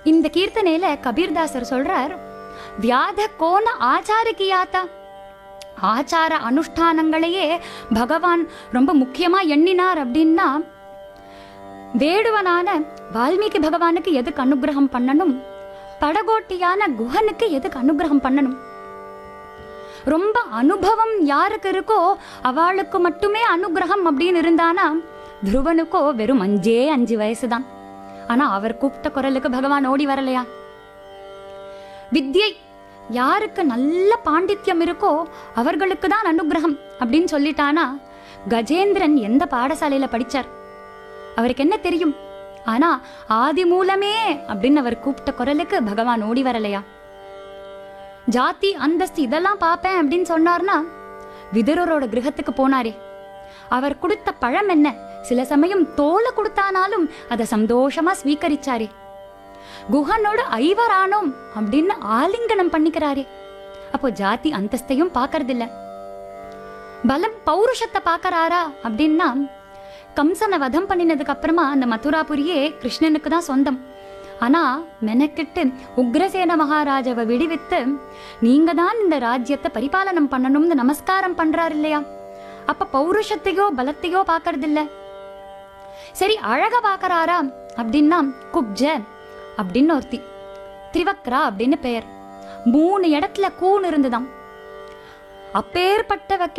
இந்த கீர்த்தனையில கபீர்தாசர் சொல்றார் வியாத கோண ஆச்சாரிக்கியாத்தா ஆச்சார அனுஷ்டானங்களையே பகவான் ரொம்ப முக்கியமா எண்ணினார் அப்படின்னா வேடுவனான வால்மீகி பகவானுக்கு எதுக்கு அனுகிரகம் பண்ணணும் படகோட்டியான குஹனுக்கு எதுக்கு அனுகிரகம் பண்ணணும் ரொம்ப அனுபவம் யாருக்கு இருக்கோ அவளுக்கு மட்டுமே அனுகிரகம் அப்படின்னு இருந்தானா துருவனுக்கோ வெறும் அஞ்சே அஞ்சு வயசுதான் ஆனா அவர் கூப்பிட்ட குரலுக்கு பகவான் ஓடி வரலையா வித்யை யாருக்கு நல்ல பாண்டித்யம் இருக்கோ அவர்களுக்கு தான் அனுகிரகம் அப்படின்னு சொல்லிட்டானா கஜேந்திரன் எந்த பாடசாலையில படிச்சார் அவருக்கு என்ன தெரியும் ஆனா ஆதி மூலமே அப்படின்னு அவர் கூப்பிட்ட குரலுக்கு பகவான் ஓடி வரலையா ஜாதி அந்தஸ்து இதெல்லாம் பார்ப்பேன் அப்படின்னு சொன்னார்னா விதுரரோட கிரகத்துக்கு போனாரே அவர் கொடுத்த பழம் என்ன சில சமயம் தோலை கொடுத்தானாலும் அதை சந்தோஷமா ஸ்வீகரிச்சாரே குஹனோட ஐவரானோம் அப்படின்னு ஆலிங்கனம் பண்ணிக்கிறாரே அப்போ ஜாதி அந்தஸ்தையும் பார்க்கறதில்ல பலம் பௌருஷத்தை பார்க்கறாரா அப்படின்னா கம்சனை வதம் பண்ணினதுக்கு அப்புறமா அந்த மதுராபுரியே கிருஷ்ணனுக்கு தான் சொந்தம் ஆனா மெனக்கிட்டு உக்ரசேன மகாராஜாவை விடுவித்து நீங்க தான் இந்த ராஜ்யத்தை பரிபாலனம் பண்ணணும்னு நமஸ்காரம் பண்றாரு இல்லையா அப்ப பௌருஷத்தையோ பலத்தையோ பார்க்கறதில்ல சரி அழக பார்க்கறாரா அப்படின்னா குப்ஜ அப்படின்னு ஒருத்தி திரிவக்ரா அப்படின்னு பெயர் மூணு இடத்துல கூன் இருந்துதாம் அப்பேற்பட்டவ